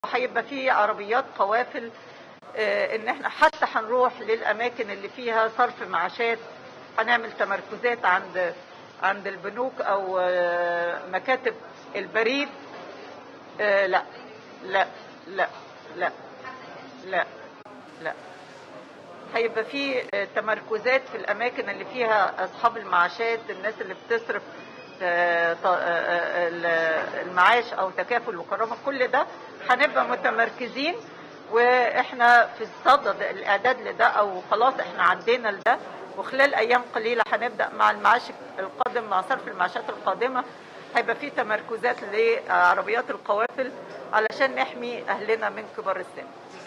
وهيبقى في عربيات قوافل آه، ان احنا حتى هنروح للاماكن اللي فيها صرف معاشات هنعمل تمركزات عند عند البنوك او آه، مكاتب البريد آه، لا لا لا لا لا لا هيبقى في آه، تمركزات في الاماكن اللي فيها اصحاب المعاشات الناس اللي بتصرف آه، ط- آه، آه، ال- المعاش او تكافل وكرامه كل ده هنبقى متمركزين واحنا في الصدد الاعداد لده او خلاص احنا عدينا لده وخلال ايام قليله هنبدا مع المعاش القادم مع صرف المعاشات القادمه هيبقى في تمركزات لعربيات القوافل علشان نحمي اهلنا من كبار السن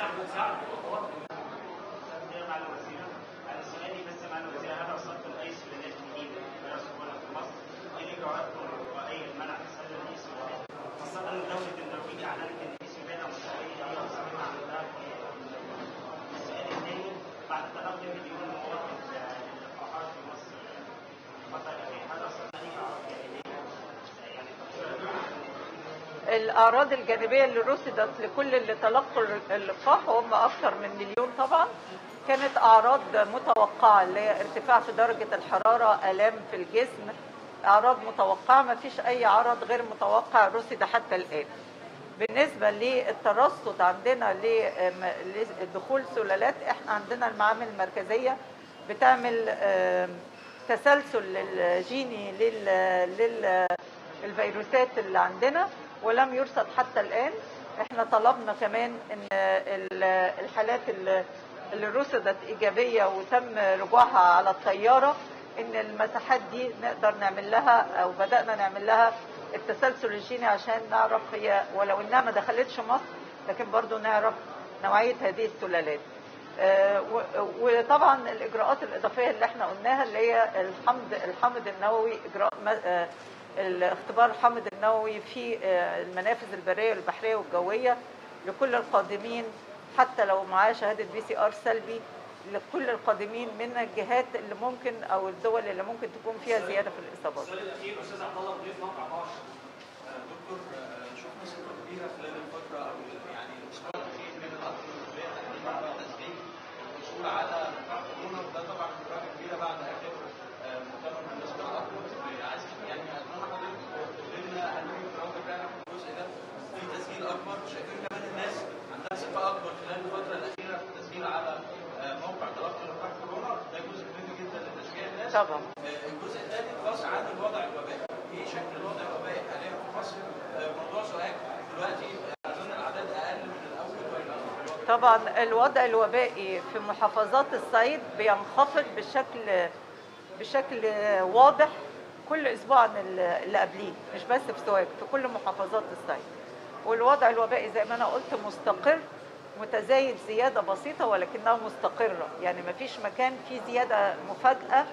مع الوزيرة على سؤالي بس مع الوزيرة هل وصلتم أي سلالات جديدة في السهولة في مصر؟ إيه إجراءاتكم الوقائية لمنع تسلل أي سلالات؟ خاصة إن دولة النرويج أعلنت إن في سلالة مصرية هي مصرية عندها في السؤال الثاني بعد تلقي مليون مواطن للقاحات في مصر الفترة الأخيرة هل وصلت أي أعراض جانبية؟ يعني الاعراض الجانبيه اللي رصدت لكل اللي تلقوا اللقاح وهم اكثر من مليون طبعا كانت اعراض متوقعه اللي هي ارتفاع في درجه الحراره الام في الجسم اعراض متوقعه ما فيش اي عرض غير متوقع رصد حتى الان بالنسبه للترصد عندنا ل- لدخول سلالات احنا عندنا المعامل المركزيه بتعمل آم، تسلسل الجيني لل لل الفيروسات اللي عندنا ولم يرصد حتى الآن احنا طلبنا كمان ان ال- الحالات اللي اللي رصدت إيجابية وتم رجوعها على الطيارة ان المساحات دي نقدر نعمل لها او بدأنا نعمل لها التسلسل الجيني عشان نعرف هي ولو انها ما دخلتش مصر لكن برضو نعرف نوعية هذه السلالات آه، و- وطبعا الاجراءات الاضافيه اللي احنا قلناها اللي هي الحمض الحمض النووي اجراء م- آه، الاختبار الحمض النووي في آه، المنافذ البريه والبحريه والجويه لكل القادمين حتى لو معاه شهاده بي سي ار سلبي لكل القادمين من الجهات اللي ممكن او الدول اللي ممكن تكون فيها زياده في الاصابات. السؤال الاخير استاذ عبد الله مضيف موقع معاش آه، دكتور آه، شفنا ثقه كبيره خلال الفتره او يعني الاسبوع الاخير من الاطر المصريه تحديدا بعد تسجيل الحصول على لقاح كورونا وده طبعا مفاجاه كبيره بعد اخر آه، مؤتمر بالنسبه للاطر عايز يعني اتمنى حضرتك تقول لنا هل ممكن تراجع فعلا في الجزء ده في تسجيل اكبر شايفين كمان الناس عندها ثقه اكبر خلال الفتره الاخيره في التسجيل على آه، موقع تلقي لقاح كورونا ده جزء مهم جدا لتشجيع الناس طبعا الجزء الثاني خاص عن الوضع الوبائي ايه شكل الوضع الوبائي حاليا في مصر آه، موضوع سؤال دلوقتي آه، اظن الاعداد اقل من الاول ولا الوضع طبعا الوضع الوبائي في محافظات الصعيد بينخفض بشكل بشكل واضح كل اسبوع عن اللي قبليه مش بس في سوهاج في كل محافظات الصعيد والوضع الوبائي زي ما انا قلت مستقر متزايد زياده بسيطه ولكنها مستقره يعني ما فيش مكان فيه زياده مفاجاه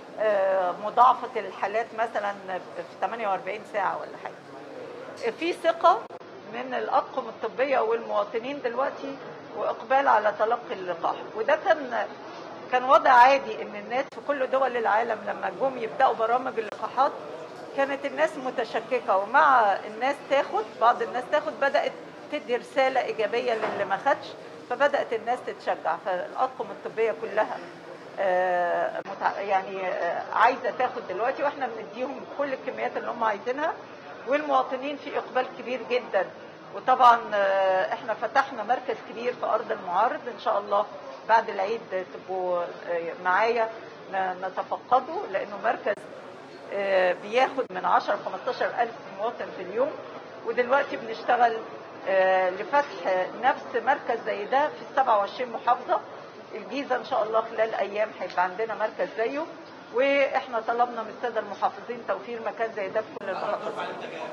آه، مضاعفه الحالات مثلا في 48 ساعه ولا حاجه في ثقة من الأطقم الطبية والمواطنين دلوقتي وإقبال على تلقي اللقاح وده كان كان وضع عادي إن الناس في كل دول العالم لما جم يبدأوا برامج اللقاحات كانت الناس متشككة ومع الناس تاخد بعض الناس تاخد بدأت تدي رسالة إيجابية للي ما خدش فبدأت الناس تتشجع فالأطقم الطبية كلها آه، متع- يعني آه، عايزة تاخد دلوقتي واحنا بنديهم كل الكميات اللي هم عايزينها والمواطنين في اقبال كبير جدا وطبعا آه، احنا فتحنا مركز كبير في ارض المعارض ان شاء الله بعد العيد تبقوا آه، معايا ن- نتفقده لانه مركز آه، بياخد من 10 ل 15 الف مواطن في اليوم ودلوقتي بنشتغل آه، لفتح نفس مركز زي ده في 27 محافظه الجيزه ان شاء الله خلال ايام هيبقى عندنا مركز زيه واحنا طلبنا من الساده المحافظين توفير مكان زي ده في كل المحافظات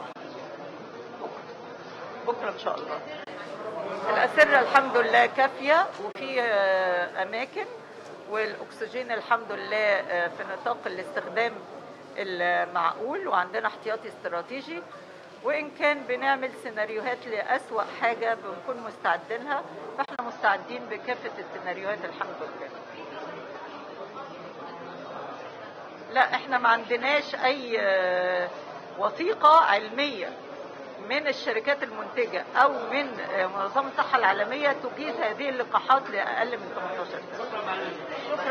بكره ان شاء الله الاسره الحمد لله كافيه وفي آه، اماكن والاكسجين الحمد لله آه، في نطاق الاستخدام المعقول وعندنا احتياطي استراتيجي وان كان بنعمل سيناريوهات لاسوا حاجه بنكون مستعدين لها فاحنا مستعدين بكافه السيناريوهات الحمد لله لا احنا ما عندناش اي آه، وثيقه علميه من الشركات المنتجة أو من آه، منظمة الصحة العالمية تجيز هذه اللقاحات لأقل من 18 سنة. شكرا معلم